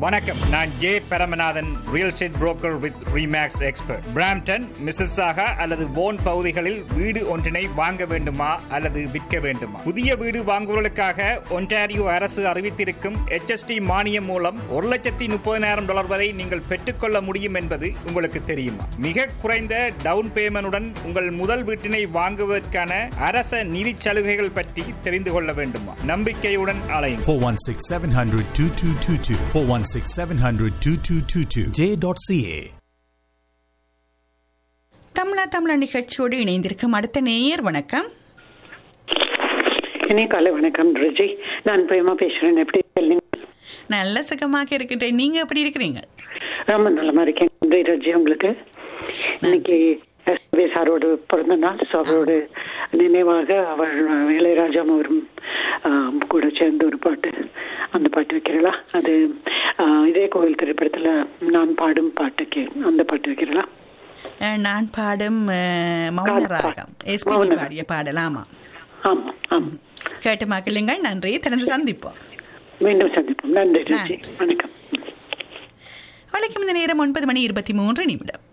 வணக்கம் நான் J Paramanathan real estate broker with Remax expert Brampton Mississauga அல்லது போன் பகுதிகளில் வீடு ஒன்றினை வாங்க வேண்டுமா அல்லது விற்க வேண்டுமா புதிய வீடு வாங்குவதற்காக ஒன்டாரியோ அரசு அறிவித்திருக்கும் HST மானியம் மூலம் ஒரு லட்சத்தி முப்பதினாயிரம் டாலர் வரை நீங்கள் பெற்றுக்கொள்ள முடியும் என்பது உங்களுக்கு தெரியுமா மிக குறைந்த டவுன் பேமெண்டுடன் உங்கள் முதல் வீட்டினை வாங்குவதற்கான அரச நிதி சலுகைகள் பற்றி தெரிந்து கொள்ள வேண்டுமா நம்பிக்கையுடன் அலையும் 416 700 2222. 416 700 2222. J.ca. தமிழா தமிழா நிகழ்ச்சியோடு இணைந்திருக்கும் அடுத்த நேயர் வணக்கம் இனி காலை வணக்கம் ருஜி நான் பிரேமா பேசுறேன் எப்படி இருக்கீங்க நல்ல சுகமாக இருக்கின்றேன் நீங்க எப்படி இருக்கிறீங்க ரொம்ப நல்லமா இருக்கேன் நன்றி ரஜி உங்களுக்கு இன்னைக்கு எஸ்பி சாரோட பிறந்த நாள் ஸோ அவரோட நினைவாக அவர் இளையராஜா அவரும் ஆம், கூட சேர்ந்து ஒரு பாட்டு அந்த பாட்டு வைக்கிறீங்களா அது ஆ, இதே கோவில் திரைப்படத்துல நான் பாடும் பாட்டுக்கு அந்த பாட்டு வைக்கிறீங்களா அஹ், நான் பாடும் அஹ், மௌன காது பா- ராகம் எஸ்பி மௌன பாடிய பாடல் ஆமா ஆமா ஆமா கேட்டு மக்களுங்கள் நன்றி திறந்து சந்திப்போம் மீண்டும் சந்திப்போம் நன்றி ருஜி நன்றி. வணக்கம் வழக்கம் இந்த நேரம் ஒன்பது மணி இருபத்தி மூன்று நிமிடம்